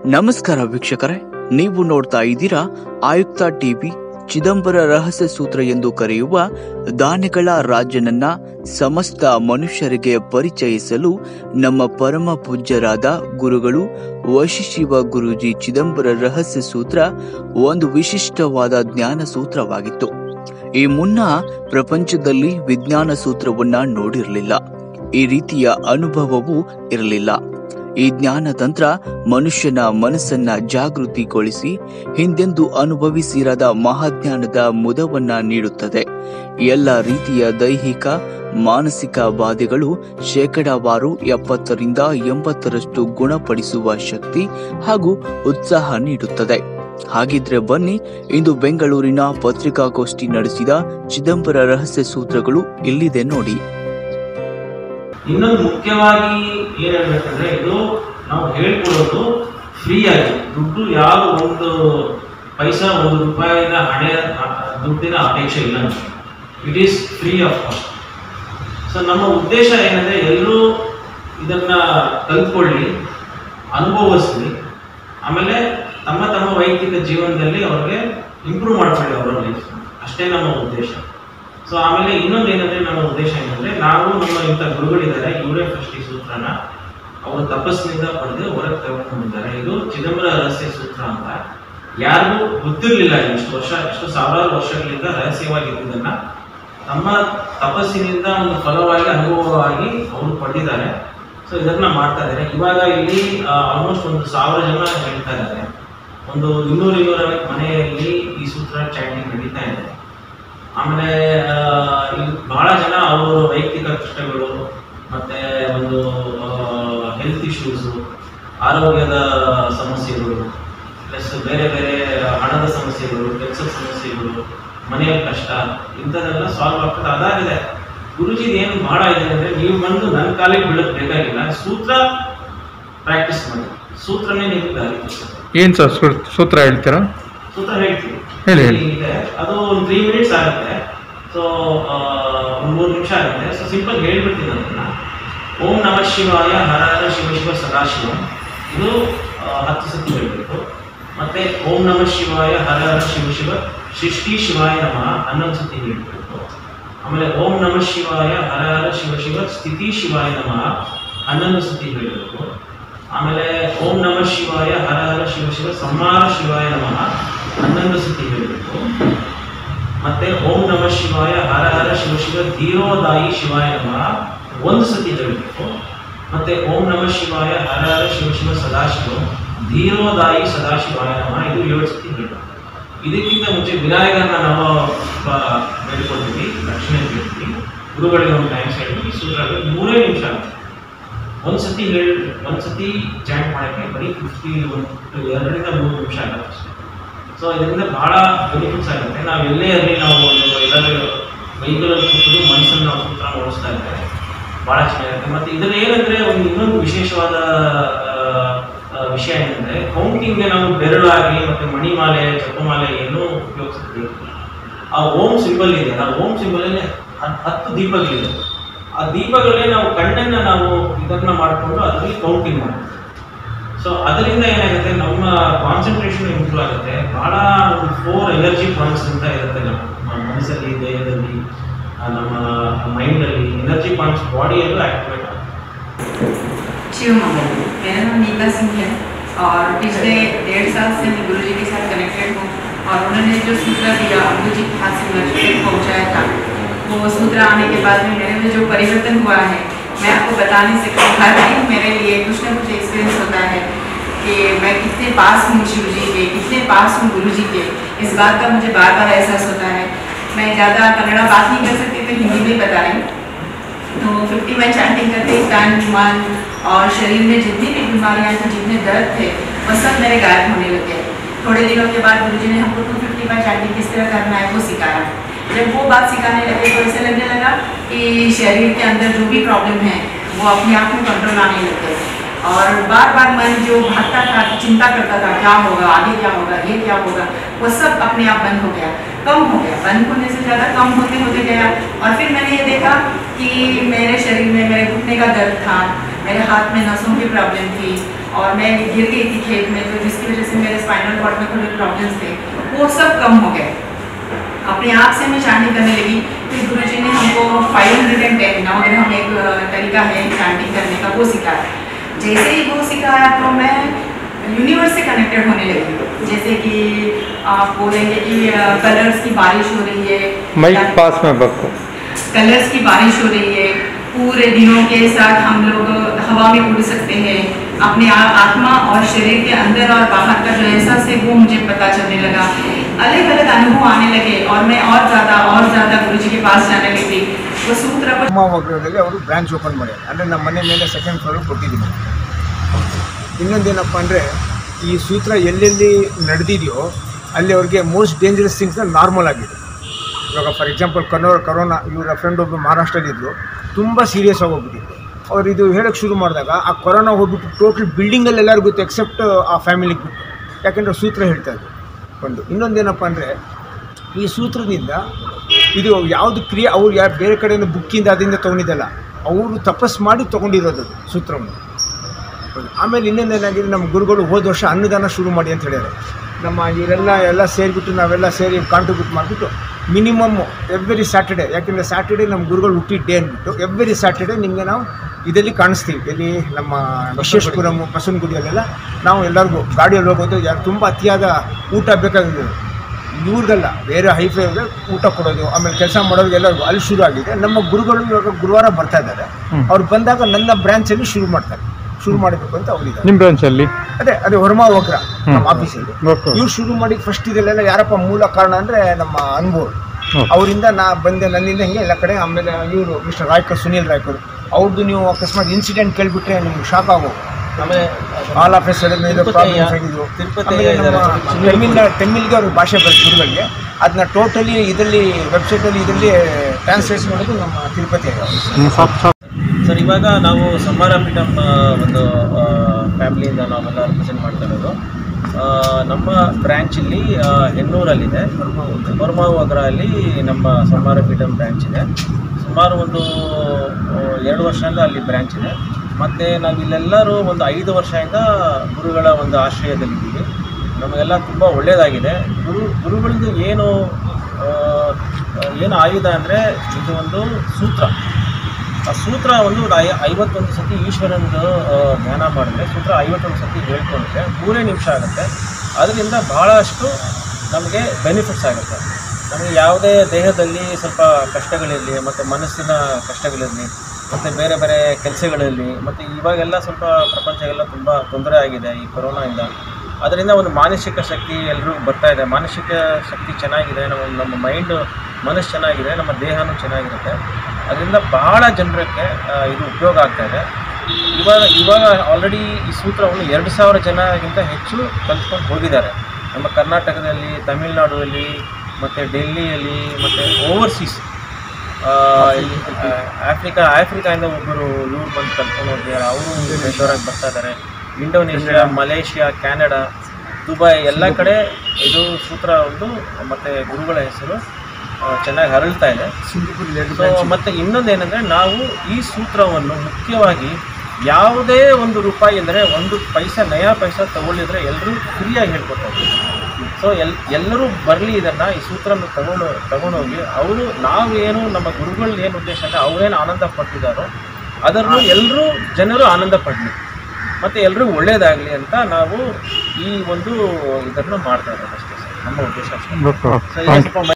ನಮಸ್ಕಾರ ವೀಕ್ಷಕರೇ ನೀವು ನೋಡ್ತಾ ಇದ್ದೀರಾ ಆಯುಕ್ತ ಟಿವಿ ಚಿದಂಬರ ರಹಸ್ಯ ಸೂತ್ರ ಎಂದು ಕರೆಯುವ ದಾನಿಗಳ ರಾಜನನ್ನ ಸಮಸ್ತ ಮನುಷ್ಯರಿಗೆ ಪರಿಚಯಿಸಲು ನಮ್ಮ ಪರಮ ಪೂಜ್ಯರಾದ ಗುರುಗಳು ವಶಿಶಿವ ಗುರುಜಿ ಚಿದಂಬರ ರಹಸ್ಯ ಸೂತ್ರ ಒಂದು ವಿಶಿಷ್ಟವಾದ ಜ್ಞಾನ ಸೂತ್ರವಾಗಿತ್ತು ಈ ಮುನ್ನ ಪ್ರಪಂಚದಲ್ಲಿ ವಿಜ್ಞಾನ ಸೂತ್ರವನ್ನ ನೋಡಿರಲಿಲ್ಲ ಈ ರೀತಿಯ ಅನುಭವವೂ ಇರಲಿಲ್ಲ ಈ ಜ್ಞಾನ ತಂತ್ರ ಮನುಷ್ಯನ ಮನಸ್ಸನ್ನ ಜಾಗೃತಿಗೊಳಿಸಿ ಹಿಂದೆಂದು ಅನುಭವಿಸಿರದ ಮಹಾಜ್ಞಾನದ ಮುದವನ್ನ ನೀಡುತ್ತದೆ ಎಲ್ಲ ರೀತಿಯ ದೈಹಿಕ ಮಾನಸಿಕ ಬಾಧೆಗಳು ಶೇಕಡಾವಾರು ಎಪ್ಪತ್ತರಿಂದ ಎಂಬತ್ತರಷ್ಟು ಗುಣಪಡಿಸುವ ಶಕ್ತಿ ಹಾಗೂ ಉತ್ಸಾಹ ನೀಡುತ್ತದೆ ಹಾಗಿದ್ರೆ ಬನ್ನಿ ಇಂದು ಬೆಂಗಳೂರಿನ ಪತ್ರಿಕಾಗೋಷ್ಠಿ ನಡೆಸಿದ ಚಿದಂಬರ ರಹಸ್ಯ ಸೂತ್ರಗಳು ಇಲ್ಲಿದೆ ನೋಡಿ ಇನ್ನೊಂದು ಮುಖ್ಯವಾಗಿ ಏನ್ ಹೇಳ್ಬೇಕಂದ್ರೆ ಇದು ನಾವು ಹೇಳ್ಕೊಡೋದು ಫ್ರೀ ಆಗಿ ದುಡ್ಡು ಯಾವ ಒಂದು ಪೈಸಾ ಒಂದು ರೂಪಾಯಿನ ಹಣೆ ದುಡ್ಡಿನ ಅಪೇಕ್ಷೆ ಇಲ್ಲ it is free of cost so ನಮ್ಮ ಉದ್ದೇಶ ಏನಂದ್ರೆ ಎಲ್ಲರೂ ಇದನ್ನ ಕಲ್ತ್ಕೊಳ್ಳಿ ಅನುಭವಿಸ್ಲಿ ಆಮೇಲೆ ತಮ್ಮ ತಮ್ಮ ವೈಯಕ್ತಿಕ ಜೀವನದಲ್ಲಿ ಅವ್ರಿಗೆ ಇಂಪ್ರೂವ್ ಮಾಡ್ಕೊಳ್ಳಿ ಅವರ ಲೈಫ್ ಅಷ್ಟೇ ನಮ್ಮ ಉದ್ದೇಶ ಸೊ ಆಮೇಲೆ ಇನ್ನೊಂದು ಏನಂದ್ರೆ ನಮ್ಮ ಉದ್ದೇಶ ಏನಂದ್ರೆ ನಾವು ನಮ್ಮ ಇಂಥ ಗುರುಗಳಿದ್ದಾರೆ ಇವರೇ ಫಸ್ಟ್ ಈ ಸೂತ್ರನ ಅವರು ತಪಸ್ಸಿನಿಂದ ಪಡೆದು ಹೊರಗೆ ತಗೊಂಡ್ಬಂದಿದ್ದಾರೆ ಇದು ಚಿದಂಬರ ರಹಸ್ಯ ಸೂತ್ರ ಅಂತ ಯಾರಿಗೂ ಗೊತ್ತಿರಲಿಲ್ಲ ಇಷ್ಟು ವರ್ಷ ಎಷ್ಟು ಸಾವಿರಾರು ವರ್ಷಗಳಿಂದ ರಹಸ್ಯವಾಗಿ ಇದ್ದುದನ್ನ ತಮ್ಮ ತಪಸ್ಸಿನಿಂದ ಒಂದು ಫಲವಾಗಿ ಅನುಭವವಾಗಿ ಅವರು ಪಡೆದಿದ್ದಾರೆ ಸೊ ಇದನ್ನ ಮಾಡ್ತಾ ಇದ್ದಾರೆ ಇವಾಗ ಇಲ್ಲಿ ಆಲ್ಮೋಸ್ಟ್ ಒಂದು ಸಾವಿರ ಜನ ಹೇಳ್ತಾ ಇದ್ದಾರೆ ಒಂದು ಇನ್ನೂರು ಇನ್ನೂರೈವತ್ತು ಮನೆಯಲ್ಲಿ ಈ ಸೂತ್ರ ಚಾಟಿಂಗ್ ನಡೀತಾ ಇದೆ ಆಮೇಲೆ ಆ, ಇಲ್ಲಿ ಬಹಳ ಜನ ಅವರ ವೈಯಕ್ತಿಕ ಕಷ್ಟಗಳು ಮತ್ತೆ ಒಂದು ಹೆಲ್ತ್ ಇಶ್ಯೂಸು ಆರೋಗ್ಯದ ಸಮಸ್ಯೆಗಳು ಪ್ಲಸ್ ಬೇರೆ ಬೇರೆ ಹಣದ ಸಮಸ್ಯೆಗಳು ಕೆಲಸದ ಸಮಸ್ಯೆಗಳು ಮನೆಯ ಕಷ್ಟ ಇಂಥದ್ದೆಲ್ಲ ಸಾಲ್ವ್ ಆಗ್ತದೆ ಅದಾಗಿದೆ ಗುರುಜಿದ್ ಏನು ಬಹಳ ಇದೆ ಅಂದ್ರೆ ನೀವು ಬಂದು ನನ್ನ ಕಾಲಿಗೆ ಬೀಳಕ್ ಬೇಕಾಗಿಲ್ಲ ಸೂತ್ರ ಪ್ರಾಕ್ಟೀಸ್ ಮಾಡಿ ಸೂತ್ರನೇ ನಿಮ್ಗೆ ದಾರಿ ತೋರಿಸುತ್ತೆ. ಏನು ಸರ್ ಸೂ- ಸೂತ್ರ ಹೇಳ್ತೀರಾ ಸೂತ್ರ ಹೇಳ್ತೀವಿ ಹೇಳಿ, ಹೇಳಿ. ಇಲ್ಲಿ ಇದೆ ಅದು ಒಂದು ತ್ರೀ ಮಿನಿಟ್ಸ್ ಆಗುತ್ತೆ ಸೊ ಒಂದು ಮೂರು ನಿಮಿಷ ಆಗುತ್ತೆ ಸೊ ಸಿಂಪಲ್ ಹೇಳ್ಬಿಡ್ತೀನಿ ಅದನ್ನ ಓಂ ನಮ ಶಿವಾಯ ಹರ ಹರ ಶಿವ ಶಿವ ಸದಾಶಿವ ಇದು ಆ, ಹತ್ತು ಸತಿ ಹೇಳಬೇಕು ಮತ್ತೆ ಓಂ ನಮ ಶಿವಾಯ ಹರ ಹರ ಶಿವ ಶಿವ ಸೃಷ್ಟಿ ಶಿವಾಯ ನಮಃ ಹನ್ನೊಂದು ಸತಿ ಹೇಳಬೇಕು ಆಮೇಲೆ ಓಂ ನಮ ಶಿವಾಯ ಹರ ಹರ ಶಿವ ಶಿವ ಸ್ಥಿತಿ ಶಿವಾಯ ನಮಃ ಹನ್ನೊಂದು ಸತಿ ಹೇಳಬೇಕು ಆಮೇಲೆ ಓಂ ನಮ ಶಿವಾಯ ಹರ ಹರ ಶಿವ ಶಿವ ಸಂಹಾರ ಶಿವಾಯ ನಮಃ ಹನ್ನೊಂದು ಸತಿ ಹೇಳಬೇಕು ಮತ್ತೆ ಓಂ ನಮ ಶಿವಾಯ ಹರ ಹರ ಶಿವ ಶಿವ ಧೀರೋದಾಯಿ ಶಿವಾಯ ನಮಃ ಒಂದು ಸತಿ ಹೇಳಬೇಕು ಮತ್ತೆ ಓಂ ನಮ ಶಿವಾಯ ಹರ ಹರ ಶಿವ ಶಿವ ಸದಾಶಿವ ಧೀರೋದಾಯಿ ಸದಾಶಿವಾಯ ನಮಃ ಇದು ಏಳು ಸತಿ ಹೇಳಬೇಕು ಇದಕ್ಕಿಂತ ಮುಂಚೆ ವಿನಾಯಕರನ್ನ ನಾವು ಬ- ಬೇಡ್ಕೊಳ್ತೀವಿ ದಕ್ಷಿಣ ಕೇಳ್ತೀವಿ ಗುರುಗಳಿಗೆ ಒಂದು ಥ್ಯಾಂಕ್ಸ್ ಹೇಳ್ತೀವಿ ಸೂತ್ರ ಮೂರೇ ನಿಮಿಷ ಆಗುತ್ತೆ ಒಂದು ಸತಿ ಹೇಳಿ ಒಂದು ಸತಿ ಚಾಟ್ ಮಾಡೋಕ್ಕೆ ಬರೀ ಫಿಫ್ಟಿ ಒಂದು ಎರಡರಿಂದ ಮೂರು ನಿಮಿಷ ಆಗುತ್ತೆ ಅಷ್ಟೇ ಸೊ ಇದರಿಂದ ಬಹಳ ಬೆನಿಫಿಟ್ಸ್ ಆಗುತ್ತೆ ನಾವು ಎಲ್ಲೇ ಇರಲಿ ನಾವು ಒಂದು ಎಲ್ಲರೂ ವೆಹಿಕಲಲ್ಲಿ ಕೂತ್ಕೊಂಡು ಮನಸ್ಸನ್ನು ನಾವು ಸೂತ್ರ ಓಡಿಸ್ತಾ ಇದ್ದಾರೆ ಭಾಳ ಚೆನ್ನಾಗಿರುತ್ತೆ ಮತ್ತು ಇದರಲ್ಲಿ ಏನಂದರೆ ಒಂದು ಇನ್ನೊಂದು ವಿಶೇಷವಾದ ಆ, ಆ, ವಿಷಯ ಏನಂದರೆ ಕೌಂಟಿಂಗ್ಗೆ ನಾವು ಬೆರಳಾಗಲಿ ಮತ್ತು ಮಣಿಮಾಲೆ ಜಪಮಾಲೆ ಏನೂ ಉಪಯೋಗಿಸ್ತೀವಿ ಆ ಓಂ ಸಿಂಬಲ್ ಇದೆ ಆ ಓಂ ಸಿಂಬಲಲ್ಲಿ ಹತ್ತು ದೀಪಗಳಿದೆ ಆ ದೀಪಗಳೇ ನಾವು ಕಣ್ಣನ್ನ ನಾವು ಇದನ್ನ ಮಾಡಿಕೊಂಡು ಅದರಲ್ಲಿ ಕೌಂಟಿಂಗ್ ಮಾಡ್ತೀವಿ ಸೊ ಅದರಿಂದ ಏನಾಗುತ್ತೆ ನಮ್ಮ ಕಾನ್ಸಂಟ್ರೇಷನ್ ಇಂಪ್ರೂವ್ ಆಗುತ್ತೆ ಬಹಳ ಒಂದು ಫೋರ್ ಎನರ್ಜಿ ಪಾಯಿಂಟ್ಸ್ ಅಂತ ಇರುತ್ತೆ ನಮ್ಮ ಮನಸ್ಸಲ್ಲಿ ದೇಹದಲ್ಲಿ ಆ, ನಮ್ಮ ಮೈಂಡಲ್ಲಿ ಎನರ್ಜಿ ಪಾಯಿಂಟ್ಸ್ ಬಾಡಿಯಲ್ಲೂ ಆಕ್ಟಿವೇಟ್ ಆಗುತ್ತೆ शिव मंगल मेरा नाम नीता सिंह है और पिछले डेढ़ साल से मैं गुरु जी के साथ कनेक्टेड हूँ और उन्होंने जो सूत्र दिया गुरु जी के हाथ से मुझे तक पहुँचाया था वो सूत्र आने के बाद में मेरे में जो परिवर्तन हुआ है मैं आपको बता नहीं सकती हर दिन मेरे लिए कुछ ना कुछ एक्सपीरियंस होता है कि मैं कितने पास हूँ शिव जी के कितने पास हूँ गुरु जी के इस बात का मुझे बार बार एहसास होता है मैं ज़्यादा कन्नड़ा बात नहीं कर सकती तो हिंदी में ही बता रही हूँ तो फिफ्टी में चैंटिंग करते तन मन और शरीर में जितनी भी बीमारियां थी जितने दर्द थे वो सब मेरे गायब होने लगे थोड़े दिनों के बाद गुरुजी ने हमको टू फिफ्टी में चैंटिंग किस तरह करना है वो सिखाया जब वो बात सिखाने लगे तो ऐसे लगने लगा कि शरीर के अंदर जो भी प्रॉब्लम है वो अपने आप में कंट्रोल आने लग गए और बार बार मन जो भागता था चिंता करता था क्या होगा आगे क्या होगा ये क्या होगा वो सब अपने आप बंद हो गया कम हो गया बंद होने से ज़्यादा कम होते होते गया और फिर मैंने ये देखा कि मेरे शरीर में मेरे घुटने का दर्द था मेरे हाथ में नसों की प्रॉब्लम थी और मैं गिर गई थी खेत में तो जिसकी वजह से मेरे स्पाइनल कॉर्ड में थोड़े प्रॉब्लम्स थे वो सब कम हो गए अपने आप से मैं चैंटिंग करने लगी फिर गुरु जी ने हमको फाइव हंड्रेड एंड टेन नवग्रह में एक अ, तरीका है चैंटिंग करने का वो सिखाया जैसे ही वो सिखाया तो मैं यूनिवर्स से कनेक्टेड होने लगी जैसे कि आप बोलेंगे कि कलर्स की बारिश हो रही है ಮೈಕ್ या- ಪಾಸ್ ಮಾಡಬೇಕು कलर्स की बारिश हो रही है पूरे दिनों के साथ हम लोग हवा में उड़ सकते हैं अपने आ- आत्मा और शरीर के अंदर और बाहर का जो एहसास है वो मुझे पता चलने लगा अलग अलग अनुभव आने लगे और मैं और ज़्यादा और ज़्यादा गुरु जी के पास जाने लगी वो सूत्र को ಶಿವಮೊಗ್ಗದಲ್ಲಿ ಅವರು ಬ್ರಾಂಚ್ ಓಪನ್ ಮಾಡ್ಯಾರ ಅಂದರೆ ನಮ್ಮ ಮನೆ ಮೇಲೆ ಸೆಕೆಂಡ್ ಫ್ಲೋರ್ ಕೊಟ್ಟಿದ್ದೀನಿ ಇನ್ನೊಂದೇನಪ್ಪ ಅಂದರೆ ಈ ಸೂತ್ರ ಎಲ್ಲೆಲ್ಲಿ ನಡೆದಿದೆಯೋ ಅಲ್ಲಿ ಅವ್ರಿಗೆ ಮೋಸ್ಟ್ ಡೇಂಜರಸ್ ಥಿಂಗ್ಸ್ನ ನಾರ್ಮಲ್ ಆಗಿದೆ ಇವಾಗ ಫಾರ್ ಎಕ್ಸಾಂಪಲ್ ಕರೋ ಕರೋನಾ ಇವರ ಫ್ರೆಂಡ್ ಒಬ್ಬರು ಮಹಾರಾಷ್ಟ್ರಲ್ಲಿದ್ದರು ತುಂಬ ಸೀರಿಯಸ್ ಆಗಿ ಹೋಗ್ಬಿಟ್ಟಿತ್ತು ಅವ್ರು ಇದು ಹೇಳೋಕ್ಕೆ ಶುರು ಮಾಡಿದಾಗ ಆ ಕೊರೋನಾ ಹೋಗ್ಬಿಟ್ಟು ಟೋಟಲ್ ಬಿಲ್ಡಿಂಗಲ್ಲಿ ಎಲ್ಲರಿಗೂ ಗೊತ್ತು ಎಕ್ಸೆಪ್ಟ್ ಆ ಫ್ಯಾಮಿಲಿಗೆ ಬಿಟ್ಟು ಯಾಕೆಂದರೆ ಸೂತ್ರ ಹೇಳ್ತಾ ಇದ್ರು ಒಂದು ಇನ್ನೊಂದೇನಪ್ಪ ಅಂದರೆ ಈ ಸೂತ್ರದಿಂದ ಇದು ಯಾವುದು ಕ್ರಿಯೆ ಅವ್ರು ಯಾರು ಬೇರೆ ಕಡೆಯಿಂದ ಬುಕ್ಕಿಂದ ಅದರಿಂದ ತೊಗೊಂಡಿದ್ದಲ್ಲ ಅವರು ತಪಸ್ ಮಾಡಿ ತೊಗೊಂಡಿರೋದು ಅದು ಸೂತ್ರವನ್ನು ಹೌದು. ಆಮೇಲೆ ಇನ್ನೊಂದು ಏನಾಗಿದೆ ನಮ್ಮ ಗುರುಗಳು ಹೋದ ವರ್ಷ ಅನ್ನದಾನ ಶುರು ಮಾಡಿ ಅಂತ ಹೇಳ್ಯಾರ ನಮ್ಮ ಇವರೆಲ್ಲ ಎಲ್ಲ ಸೇರಿಬಿಟ್ಟು ನಾವೆಲ್ಲ ಸೇರಿ ಕಾಂಟ್ರಿಬ್ಯೂಟ್ ಮಾಡಿಬಿಟ್ಟು ಮಿನಿಮಮ್ ಎವ್ರಿ ಸ್ಯಾಟರ್ಡೆ ಯಾಕೆಂದರೆ ಸ್ಯಾಟರ್ಡೆ ನಮ್ಮ ಗುರುಗಳು ಹುಟ್ಟಿದ ಡೇ ಅಂದ್ಬಿಟ್ಟು ಎವ್ರಿ ಸ್ಯಾಟರ್ಡೆ ನಿಮಗೆ ನಾವು ಇದರಲ್ಲಿ ಕಾಣಿಸ್ತೀವಿ ಎಲ್ಲಿ ನಮ್ಮ ವಿಶ್ವೇಶ್ವರಂ ಬಸವನಗುಡಿಯಲ್ಲೆಲ್ಲ ನಾವು ಎಲ್ಲರಿಗೂ ಗಾಡಿಯಲ್ಲಿ ಹೋಗೋದು ಯಾರು ತುಂಬ ಅತಿಯಾದ ಊಟ ಬೇಕಾಗಿದೆ ಇವ್ರಿಗೆಲ್ಲ ಬೇರೆ ಹೈಫೈ ಊಟ ಕೊಡೋದು ಆಮೇಲೆ ಕೆಲಸ ಮಾಡೋದು ಎಲ್ಲರಿಗೂ ಅಲ್ಲಿ ಶುರು ಆಗಿದೆ ನಮ್ಮ ಗುರುಗಳು ಇವಾಗ ಗುರುವಾರ ಬರ್ತಾ ಇದ್ದಾರೆ ಅವ್ರು ಬಂದಾಗ ನನ್ನ ಬ್ರಾಂಚಲ್ಲಿ ಶುರು ಮಾಡ್ತಾರೆ ಶುರು ಮಾಡಬೇಕು ಅಂತ ಅವರಿದ್ದಾರೆ ನಿಮ್ಮ ಬ್ರಾಂಚಲ್ಲಿ ಅದೇ ಅದೇ ಹೊರಮಾ ವಗ್ರ ನಮ್ಮ ಆಫೀಸಲ್ಲಿ ಓಕೆ ಇವ್ರು ಶುರು ಮಾಡಿ ಫಸ್ಟ್ ಇದೆಲ್ಲ ಯಾರಪ್ಪ ಮೂಲ ಕಾರಣ ಅಂದರೆ ನಮ್ಮ ಅನುಭವ ಹ್ಮ್. ಅವರಿಂದ ನಾ ಬಂದೆ ನನ್ನಿಂದ ಹಿಂಗೆ ಎಲ್ಲ ಕಡೆ ಆಮೇಲೆ ಇವರು ಮಿಸ್ಟರ್ ರಾಯ್ಕರ್ ಸುನೀಲ್ ರಾಯ್ಕರ್ ಅವ್ರದ್ದು ನೀವು ಅಕಸ್ಮಾತ್ ಇನ್ಸಿಡೆಂಟ್ ಕೇಳಿಬಿಟ್ರೆ ನಿಮ್ಗೆ ಶಾಕ್ ಆಗೋದು ಆಮೇಲೆ ಆಲ್ ಆಫ್ ಎಸ್ ತಿರುಪತಿಯ- ತಿರುಪತಿಯ ಇದರ- ತಮಿಳ್ನ ತಮಿಳ್ಗೆ ಅವ್ರಿಗೆ ಭಾಷೆ ಬರುತ್ತೆ ಗುರುಗಳಿಗೆ ಅದನ್ನ ಟೋಟಲಿ ಇದರಲ್ಲಿ ವೆಬ್ಸೈಟಲ್ಲಿ ಇದರಲ್ಲಿ ಟ್ರಾನ್ಸ್ಲೇಟ್ ಮಾಡೋದು ನಮ್ಮ ತಿರುಪತಿ ಸಾಕು ಸಾಕು ಸರ್ ಇವಾಗ ನಾವು ಸಮ್ಮಾರ ಪೀಠಂ ಆ, ಒಂದು ಫ್ಯಾಮಿಲಿಯಿಂದ ನಾವೆಲ್ಲ ರೆಪ್ರೆಸೆಂಟ್ ಮಾಡ್ತಾ ಇರೋದು ಆ, ನಮ್ಮ ಬ್ರ್ಯಾಂಚಲ್ಲಿ ಹೆನ್ನೂರಲ್ಲಿದೆ ಹೊರಮಾವಗ್ರ ಅಲ್ಲಿ ನಮ್ಮ ಸಮ್ಮಾರ ಪೀಠಂ ಬ್ರ್ಯಾಂಚ್ ಇದೆ ಸುಮಾರು ಒಂದು ಆ, ಎರಡು ವರ್ಷದಿಂದ ಅಲ್ಲಿ ಬ್ರ್ಯಾಂಚ್ ಇದೆ ಮತ್ತು ನಾವು ಇಲ್ಲೆಲ್ಲರೂ ಒಂದು ಐದು ವರ್ಷದಿಂದ ಗುರುಗಳ ಒಂದು ಆಶ್ರಯದಲ್ಲಿದ್ದೀವಿ ನಮಗೆಲ್ಲ ತುಂಬ ಒಳ್ಳೆಯದಾಗಿದೆ ಗುರು ಗುರುಗಳದ್ದು ಏನು ಆ, ಏನು ಆಯುಧ ಅಂದರೆ ಇದು ಒಂದು ಸೂತ್ರ ಆ ಸೂತ್ರ ಒಂದು ಒಂದು ಐ ಐವತ್ತೊಂದು ಸತಿ ಈಶ್ವರನದು ಆ, ಧ್ಯಾನ ಮಾಡಿದ್ರೆ ಸೂತ್ರ ಐವತ್ತೊಂದು ಸತಿ ಹೇಳ್ಕೊಂಡ್ರೆ ಮೂರೇ ನಿಮಿಷ ಆಗುತ್ತೆ ಅದರಿಂದ ಬಹಳಷ್ಟು ನಮಗೆ ಬೆನಿಫಿಟ್ಸ್ ಆಗುತ್ತೆ ನಮಗೆ ಯಾವುದೇ ದೇಹದಲ್ಲಿ ಸ್ವಲ್ಪ ಕಷ್ಟಗಳಿರಲಿ ಮತ್ತು ಮನಸ್ಸಿನ ಕಷ್ಟಗಳಿರಲಿ ಮತ್ತು ಬೇರೆ ಬೇರೆ ಕೆಲಸಗಳಲ್ಲಿ ಮತ್ತು ಇವಾಗೆಲ್ಲ ಸ್ವಲ್ಪ ಪ್ರಪಂಚ ಎಲ್ಲ ತುಂಬ ತೊಂದರೆ ಆಗಿದೆ ಈ ಕೊರೋನಾಯಿಂದ ಅದರಿಂದ ಒಂದು ಮಾನಸಿಕ ಶಕ್ತಿ ಎಲ್ಲರೂ ಬರ್ತಾ ಇದೆ ಮಾನಸಿಕ ಶಕ್ತಿ ಚೆನ್ನಾಗಿದೆ ನಮ್ಮ ನಮ್ಮ ಮೈಂಡ್ ಮನಸ್ಸು ಚೆನ್ನಾಗಿದೆ ನಮ್ಮ ದೇಹನೂ ಚೆನ್ನಾಗಿರುತ್ತೆ ಅದರಿಂದ ಬಹಳ ಜನರಿಗೆ ಆ, ಇದು ಉಪಯೋಗ ಆಗ್ತಾ ಇದೆ ಇವಾಗ ಇವಾಗ ಆಲ್ರೆಡಿ ಈ ಸೂತ್ರವನ್ನು ಎರಡು ಸಾವಿರ ಜನಗಿಂತ ಹೆಚ್ಚು ಕಲ್ತ್ಕೊಂಡು ಹೋಗಿದ್ದಾರೆ ನಮ್ಮ ಕರ್ನಾಟಕದಲ್ಲಿ ತಮಿಳುನಾಡುವಲ್ಲಿ ಮತ್ತು ಡೆಲ್ಲಿಯಲ್ಲಿ ಮತ್ತು ಓವರ್ಸೀಸ್ ಆಫ್ರಿಕಾ ಆಫ್ರಿಕಾಯಿಂದ ಒಬ್ಬರು ಇವ್ರು ಬಂದು ಕಲ್ತ್ಕೊಂಡು ಹೋಗಿದ್ದಾರೆ ಅವರು ಬೆಂಗಳೂರಾಗಿ ಬರ್ತಾ ಇದ್ದಾರೆ ಇಂಡೋನೇಷ್ಯಾ ಮಲೇಷ್ಯಾ ಕ್ಯಾನಡಾ ದುಬೈ ಎಲ್ಲ ಕಡೆ ಇದು ಸೂತ್ರ ಒಂದು ಮತ್ತು ಗುರುಗಳ ಹೆಸರು ಆ, ಚೆನ್ನಾಗಿ ಹರಳ್ತಾ ಇದೆ ಸೊ ಮತ್ತು ಇನ್ನೊಂದೇನೆಂದರೆ ನಾವು ಈ ಸೂತ್ರವನ್ನು ಮುಖ್ಯವಾಗಿ ಯಾವುದೇ ಒಂದು ರೂಪಾಯಿ ಅಂದರೆ ಒಂದು ಪೈಸಾ ನಯಾ ಪೈಸಾ ತಗೊಳ್ಳಿದ್ರೆ ಎಲ್ಲರೂ ಫ್ರೀಯಾಗಿ ಹೇಳ್ಕೊತಾರೆ ಸೊ ಎಲ್ ಎಲ್ಲರೂ ಬರಲಿ ಇದನ್ನು ಈ ಸೂತ್ರನ ತಗೊಂಡು ತಗೊಂಡೋಗಿ ಅವರು ನಾವೇನು ನಮ್ಮ ಗುರುಗಳು ಏನು ಉದ್ದೇಶ ಅಂದರೆ ಅವರೇನು ಆನಂದ ಪಟ್ಟಿದ್ದಾರೋ ಅದನ್ನು ಎಲ್ಲರೂ ಜನರು ಆನಂದ ಪಡಲಿ ಮತ್ತು ಎಲ್ರಿಗೂ ಒಳ್ಳೆಯದಾಗಲಿ ಅಂತ ನಾವು ಈ ಒಂದು ಇದನ್ನು ಮಾಡ್ತಾ ಇರೋದು ಅಷ್ಟೇ ಸರ್ ನಮ್ಮ ಉದ್ದೇಶ ಅಷ್ಟೇ ಓಕೆ ಸೊ ಈಗ ಸ್ವಲ್ಪ